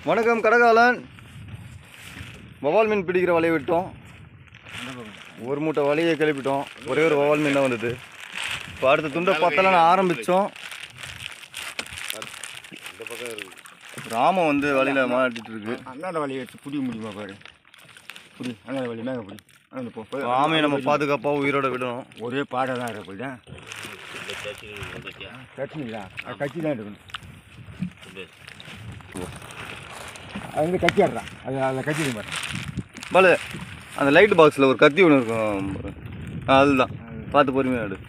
வணக்கம் கடகாலன் வவால் மீன் பிடிக்கிற வலையை விட்டோம் ஒரு மூட்டை வலையை கிளப்பிட்டோம் ஒரே ஒரு வவால் மீன் தான் வந்தது இப்போ அடுத்த துண்டை பத்தலாம் ஆரம்பித்தோம் ராமம் வந்து வலையில் மாட்டிட்டு இருக்கு அந்தாண்ட வழியை எடுத்து பிடிக்க முடியுமா பாரு புடி அந்தாண்ட வழி மேலே புடி அந்த போ போய் ஆமையை நம்ம பாதுகாப்பாக உயிரோட விடணும் ஒரே பாடை தான் இருக்க போய் கட்சிங்களா அது கட்சி தான் எடுக்கணும் அது வந்து கட்சி ஆடுறான் அது அதில் கட்சி பாரு பாலு அந்த லைட் பாக்ஸில் ஒரு கத்தி ஒன்று இருக்கும் பாரு. ஆ, அதுதான் பார்த்து பொறுமையாக எடு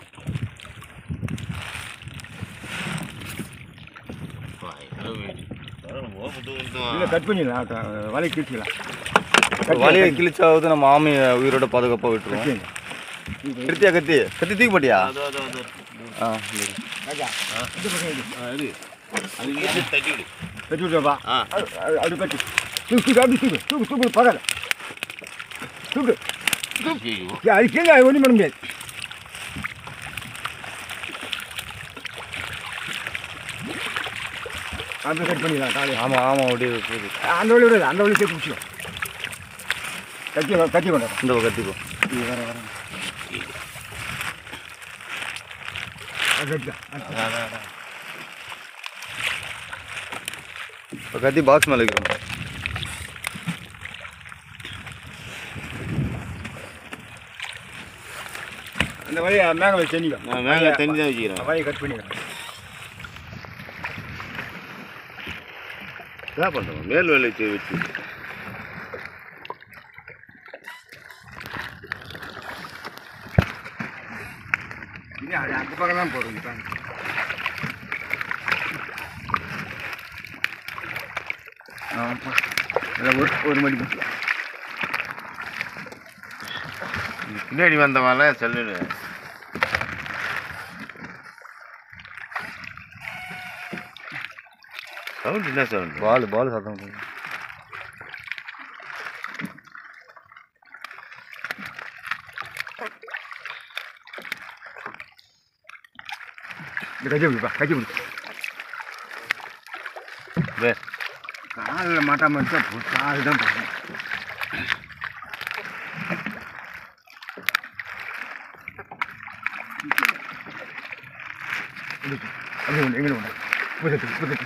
இல்லை கட் பண்ணிடலாம் க- வலையை கிழிச்சிக்கலாம் வலையை கிழிச்சாவது நம்ம ஆமையை உயிரோட பாதுகாப்பாக விட்டுருவோம் கட்சி கத்தியா கத்தி கத்தி தூக்கி போட்டியா ஆ சரி. ராஜா இந்த பக்கம் எடு. தட்டி விடு கட்டி விட்டுப்பா ஆ. அப்படி கட்டி தூக்கு தூக்கு அப்படி தூக்கு தூக்கு தூக்கு பரவாயில்ல தூக்கு ஐயோ ஏய், அது கீழே ஒன்றும் பண்ண முடியாது அப்படியே கட் பண்ணிடலாம் காலையில் ஆமாம் ஆமாம் அப்படியே போகுது அந்த வழி விடாது அந்த வழி சேர்த்து முடிச்சிடும் கத்தி வா- கத்தி கொண்டாடு இந்த பக்கம் கத்திப்போ இது வர வர அது கட்டிதான் இப்போ கத்தி பாக்ஸ் மேலே வைக்கிறோம் அந்த வழியை மேக வச்சு செஞ்சிக்கும் நான் மேலே தண்ணி தான் வச்சுக்கிறேன் வழியை கட் பண்ணிக்கிறேன் என்ன பண்ணுறோம் மேல் வேலை வச்சு வச்சு இது அது அந்த பக்கம் தான் போடுறது இப்போ ஆமாப்பா இதில் ஒரு ஒரு மணி போட்டு பின்னாடி வந்தவங்கள செல்லுன்னு சவுண்ட் என்ன சவுண்ட் பால் பால் சத்தம் போகுது. இந்த கட்சி பிடிப்பா கட்சி பிடி வே காலில் மாட்டாமல் இருந்தால் கால் தான் போகும் அப்படி ஒன்று எங்கே ஒன்று புதட்டு புதட்டு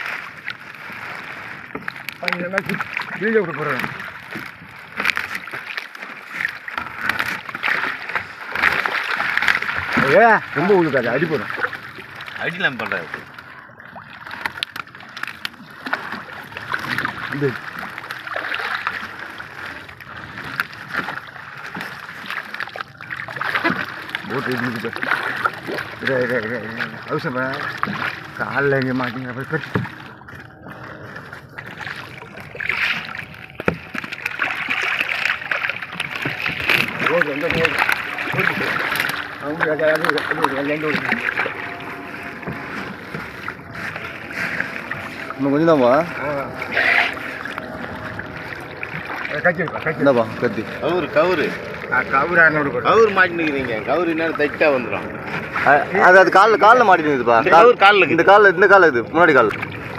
கீழே விட போகிறேன் ஏ ரொம்ப உழுக்காது அடி போடும் அடிலாம் பண்ணுறாரு இந்த போட்டு இருக்குது அவசரமா காலில் எங்கே மாட்டீங்க அப்புறம் கட்டு போது எங்கே போகுது அவங்க அது அது அது ஒரு ரெண்டு ஒரு இன்னும் கொஞ்சம் தான்ப்பா கட்சி இருக்கா கட்சி இந்தாப்பா கத்தி கவுரு கவுரு கவுரா என்னோட கவுரு மாட்டினுக்கிறீங்க கவுரு என்ன தைட்டா வந்துடும் அ- அது அது காலில் காலில் மாட்டிட்டு இருக்குதுப்பா இந்த கவுரு காலில் இந்த காலில் இந்த காலில் இது முன்னாடி கால்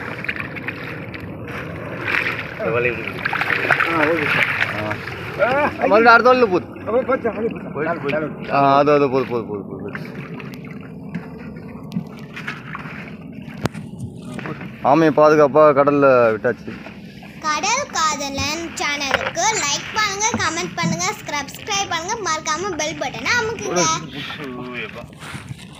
மறுபடியும் அடுத்த வழியில் போகுது ஆ அது அது போகுது போகுது போகுது போகுது ஆமையை பாதுகாப்பாக கடலில் விட்டாச்சு கடல் காதலன் சேனலுக்கு லைக் பண்ணுங்க கமெண்ட் பண்ணுங்க சப்ஸ்கிரைப் பண்ணுங்க மறக்காம பெல் பட்டனை அமுக்குங்க